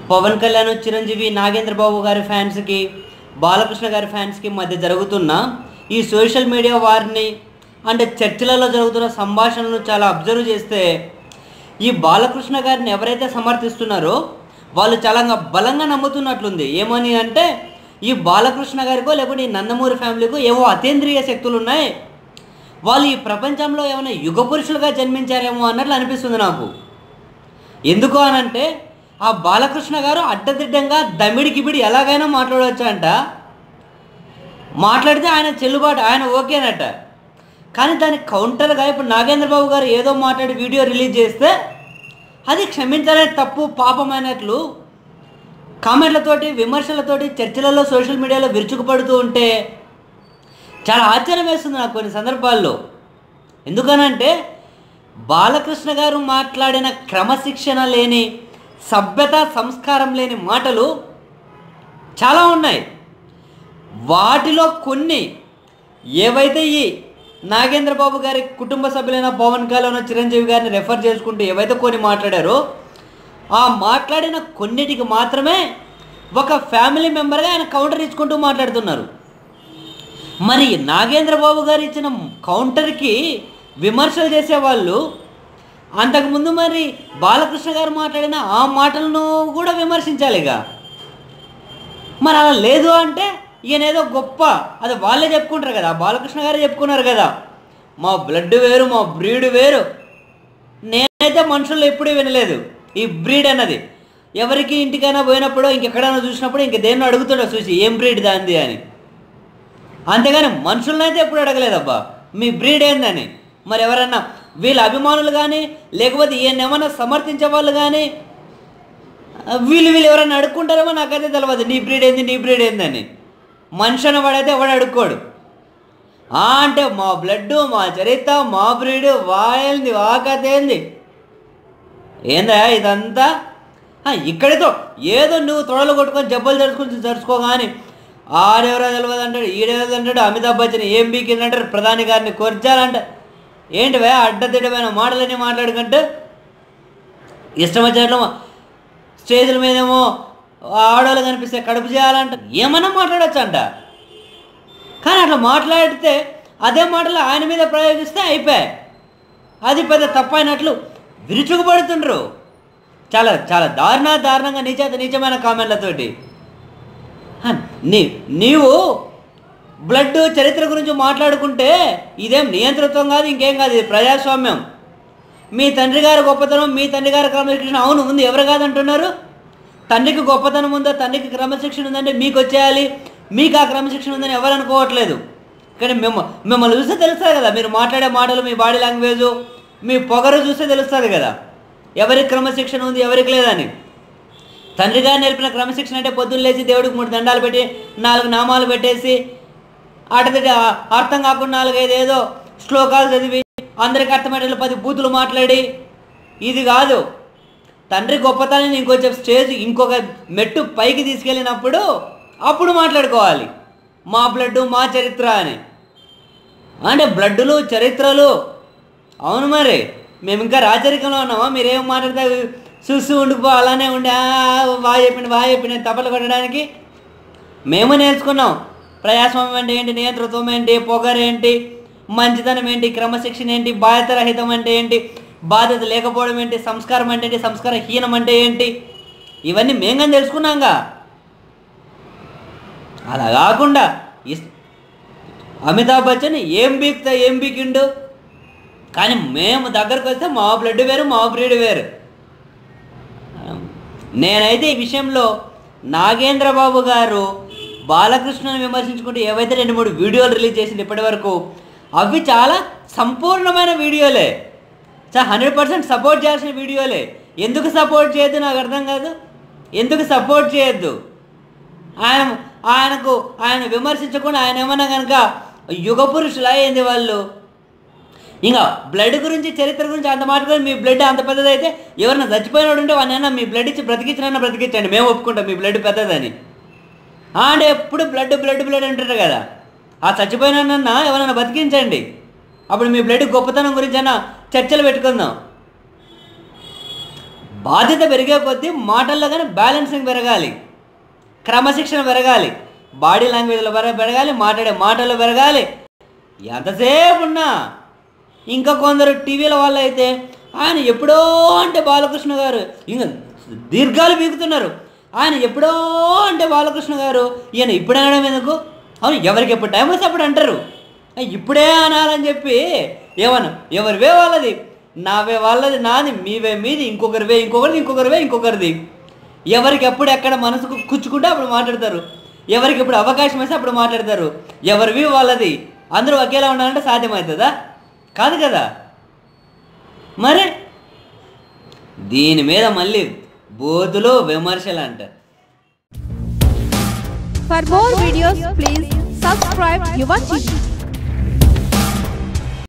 పవన్ కళ్యాణ్ చిరంజీవి నాగేంద్ర బాబు గారి ఫ్యాన్స్కి బాలకృష్ణ గారి ఫ్యాన్స్కి మధ్య జరుగుతున్న ఈ సోషల్ మీడియా వారిని అంటే చర్చలలో జరుగుతున్న సంభాషణలను చాలా అబ్జర్వ్ చేస్తే ఈ బాలకృష్ణ గారిని ఎవరైతే సమర్థిస్తున్నారో వాళ్ళు చాలా బలంగా నమ్ముతున్నట్లుంది ఏమని అంటే ఈ బాలకృష్ణ గారికో లేకుంటే ఈ నందమూరి ఫ్యామిలీకో ఏవో అతీంద్రియ శక్తులు ఉన్నాయి వాళ్ళు ఈ ప్రపంచంలో ఏమైనా యుగ పురుషులుగా జన్మించారేమో అన్నట్లు అనిపిస్తుంది నాకు ఎందుకు అనంటే ఆ బాలకృష్ణ గారు అడ్డదిడ్డంగా దమిడి గిబిడి ఎలాగైనా మాట్లాడవచ్చు అంట మాట్లాడితే ఆయన చెల్లుబాటు ఆయన ఓకేనట కానీ దానికి కౌంటర్గా ఇప్పుడు నాగేంద్ర బాబు గారు ఏదో మాట్లాడి వీడియో రిలీజ్ చేస్తే అది క్షమించలే తప్పు పాపమైనట్లు కామెంట్లతోటి విమర్శలతోటి చర్చలలో సోషల్ మీడియాలో విరుచుకుపడుతూ ఉంటే చాలా ఆశ్చర్యం వేస్తుంది నాకు కొన్ని సందర్భాల్లో ఎందుకనంటే బాలకృష్ణ గారు మాట్లాడిన క్రమశిక్షణ లేని సభ్యత సంస్కారం లేని మాటలు చాలా ఉన్నాయి వాటిలో కొన్ని ఏవైతే ఈ నాగేంద్ర బాబు గారి కుటుంబ సభ్యులైన పవన్ కళ్యాణ్ చిరంజీవి గారిని రెఫర్ చేసుకుంటూ ఏవైతే కొన్ని మాట్లాడారో ఆ మాట్లాడిన కొన్నిటికి మాత్రమే ఒక ఫ్యామిలీ మెంబర్గా ఆయన కౌంటర్ ఇచ్చుకుంటూ మాట్లాడుతున్నారు మరి నాగేంద్ర బాబు గారు ఇచ్చిన కౌంటర్కి విమర్శలు చేసేవాళ్ళు అంతకుముందు మరి బాలకృష్ణ గారు మాట్లాడిన ఆ మాటలను కూడా విమర్శించాలిగా మరి అలా లేదు అంటే ఈయన ఏదో గొప్ప అది వాళ్ళే చెప్పుకుంటారు కదా బాలకృష్ణ గారే చెప్పుకున్నారు కదా మా బ్లడ్ వేరు మా బ్రీడ్ వేరు నేనైతే మనుషుల్లో ఎప్పుడూ వినలేదు ఈ బ్రీడ్ అన్నది ఎవరికి ఇంటికైనా పోయినప్పుడు ఇంకెక్కడైనా చూసినప్పుడు ఇంక దేన్ని అడుగుతాడో చూసి ఏం బ్రీడ్ దాంది అని అంతేగాని మనుషులను అయితే ఎప్పుడు అడగలేదబ్బా మీ బ్రీడ్ ఏందని మరి ఎవరన్నా వీళ్ళ అభిమానులు కానీ లేకపోతే ఈయన ఏమన్నా సమర్థించే వాళ్ళు కానీ వీళ్ళు వీళ్ళు ఎవరైనా అడుక్కుంటారేమో నాకైతే తెలియదు నీ బ్రీడ్ ఏంది నీ బ్రీడ్ ఏందని మనిషి అన్నవాడైతే ఎవడు అడుక్కోడు ఆ అంటే మా బ్లడ్ మా చరిత్ర మా బ్రీడ్ వాయింది వా కథ ఏంది ఏందా ఇదంతా ఆ, ఇక్కడితో ఏదో నువ్వు తొడలు కొట్టుకొని జబ్బలు జరుచుకుని జరుచుకో కానీ ఆడెవరో తెలియదు అంటాడు ఈడెవరో అంటాడు అమితాబ్ బచ్చన్ ఏం బీకిందంటారు ప్రధాని గారిని కొర్చాలంట ఏంటివే అడ్డదిడ్డమైన మాటలన్నీ మాట్లాడుకుంటూ ఇష్టం వచ్చినట్లు స్టేజ్ల మీదేమో ఆడవాళ్ళు కనిపిస్తే కడుపు చేయాలంట ఏమన్నా మాట్లాడచ్చు అంట కానీ అట్లా మాట్లాడితే అదే మాటలు ఆయన మీద ప్రయోగిస్తే అయిపోయాయి అది పెద్ద తప్పైనట్లు విరుచుకుపడుతుండ్రు చాలా చాలా దారుణ దారుణంగా నీచేత నీచమైన కామెంట్లతోటి హ, నీ నీవు బ్లడ్ చరిత్ర గురించి మాట్లాడుకుంటే ఇదేం నియంతృత్వం కాదు ఇంకేం కాదు ఇది ప్రజాస్వామ్యం మీ తండ్రి గారి గొప్పతనం మీ తండ్రి గారి క్రమశిక్షణ అవును ఉంది ఎవరు కాదంటున్నారు తండ్రికి గొప్పతనం ఉందో తండ్రికి క్రమశిక్షణ ఉందంటే మీకు వచ్చేయాలి మీకు ఆ క్రమశిక్షణ ఉందని ఎవరు అనుకోవట్లేదు కానీ మేము మిమ్మల్ని చూస్తే తెలుస్తుంది కదా మీరు మాట్లాడే మాటలు మీ బాడీ లాంగ్వేజ్ మీ పొగరు చూస్తే తెలుస్తుంది కదా ఎవరికి క్రమశిక్షణ ఉంది ఎవరికి లేదని తండ్రి గారు నేర్పిన క్రమశిక్షణ అంటే పొద్దున్న లేచి దేవుడికి మూడు దండాలు పెట్టి నాలుగు నామాలు పెట్టేసి అటది అర్థం కాకుండా నాలుగైదు ఏదో శ్లోకాలు చదివి అందరికి అర్థమయ్యేట్లు పది బూతులు మాట్లాడి ఇది కాదు తండ్రి గొప్పతనాన్ని ఇంకొంచెం స్టేజ్ ఇంకొక మెట్టు పైకి తీసుకెళ్ళినప్పుడు అప్పుడు మాట్లాడుకోవాలి మా బ్లడ్ మా చరిత్ర అని అంటే బ్లడ్లు చరిత్రలు అవును మరి మేము ఇంకా రాచరికంలో ఉన్నామా మీరేం మాట్లాడితే చూస్తూ ఉండిపో అలానే ఉండి "ఆ, బాగా చెప్పింది బాగా చెప్పింది తప్పలు కొట్టడానికి మేము నేర్చుకున్నాం ప్రజాస్వామ్యం అంటే ఏంటి నియంతృత్వం ఏంటి పొగరేంటి మంచితనం ఏంటి క్రమశిక్షణ ఏంటి బాధ్యత రహితం అంటే ఏంటి బాధ్యత లేకపోవడం ఏంటి సంస్కారం అంటే ఏంటి సంస్కార హీనం అంటే ఏంటి ఇవన్నీ మేము కానీ తెలుసుకున్నాంగా అలా కాకుండా ఇస్- అమితాబ్ బచ్చన్ ఏం బీక్తా ఏం బీకిండు కానీ మేము దగ్గరకు వస్తే మా బ్లడ్ వేరు మా బ్రీడ్ వేరు నేనైతే ఈ విషయంలో నాగేంద్ర బాబు గారు బాలకృష్ణను విమర్శించుకుంటూ ఏవైతే రెండు మూడు వీడియోలు రిలీజ్ చేసింది ఇప్పటి వరకు అవి చాలా సంపూర్ణమైన వీడియోలే చాలా హండ్రెడ్ పర్సెంట్ సపోర్ట్ చేయాల్సిన వీడియోలే ఎందుకు సపోర్ట్ చేయొద్దు నాకు అర్థం కాదు ఎందుకు సపోర్ట్ చేయొద్దు ఆయన ఆయనకు ఆయన విమర్శించకుండా ఆయన ఏమన్నా కనుక యుగ పురుషులా ఏంది వాళ్ళు ఇంకా బ్లడ్ గురించి చరిత్ర గురించి అంత మాట్లాడుకొని మీ బ్లడ్ అంత పెద్దదైతే ఎవరైనా చచ్చిపోయినాడు ఉంటే వాడినైనా మీ బ్లడ్ ఇచ్చి బ్రతికించినైనా బ్రతికించండి మేము ఒప్పుకుంటాం మీ బ్లడ్ పెద్దదని ఆ, అంటే ఎప్పుడు బ్లడ్ బ్లడ్ బ్లడ్ అంటారు కదా ఆ చచ్చిపోయినా ఎవరైనా బతికించండి అప్పుడు మీ బ్లడ్ గొప్పతనం గురించి అయినా చర్చలు పెట్టుకుందాం బాధ్యత పెరిగే కొద్దీ మాటల్లో కానీ బ్యాలెన్సింగ్ పెరగాలి క్రమశిక్షణ పెరగాలి బాడీ లాంగ్వేజ్లో పెర పెరగాలి మాట్లాడే మాటలు పెరగాలి ఎంతసేపు ఉన్నా ఇంకా కొందరు టీవీల వాళ్ళు అయితే ఆయన ఎప్పుడో అంటే బాలకృష్ణ గారు ఇంకా దీర్ఘాలు పీకుతున్నారు ఆయన ఎప్పుడో అంటే బాలకృష్ణ గారు ఈయన ఇప్పుడు అనడం ఎందుకు అవును ఎవరికి ఎప్పుడు టైం వస్తే అప్పుడు అంటారు ఆ, ఇప్పుడే అనాలని చెప్పి ఏమన్నా ఎవరివే వాళ్ళది నావే వాళ్ళది నాది మీవే మీది ఇంకొకరివే ఇంకొకరిది ఇంకొకరివే ఇంకొకరిది ఎవరికి ఎప్పుడు ఎక్కడ మనసుకు కుచ్చుకుంటే అప్పుడు మాట్లాడతారు ఎవరికి ఎప్పుడు అవకాశం వస్తే అప్పుడు మాట్లాడతారు ఎవరివి వాళ్ళది అందరూ ఒకేలా ఉండాలంటే సాధ్యమవుతుందా కాదు కదా మరి దీని మీద మళ్ళీ బోధులు విమర్శలు అంటారు For more videos, please subscribe Yuva TV.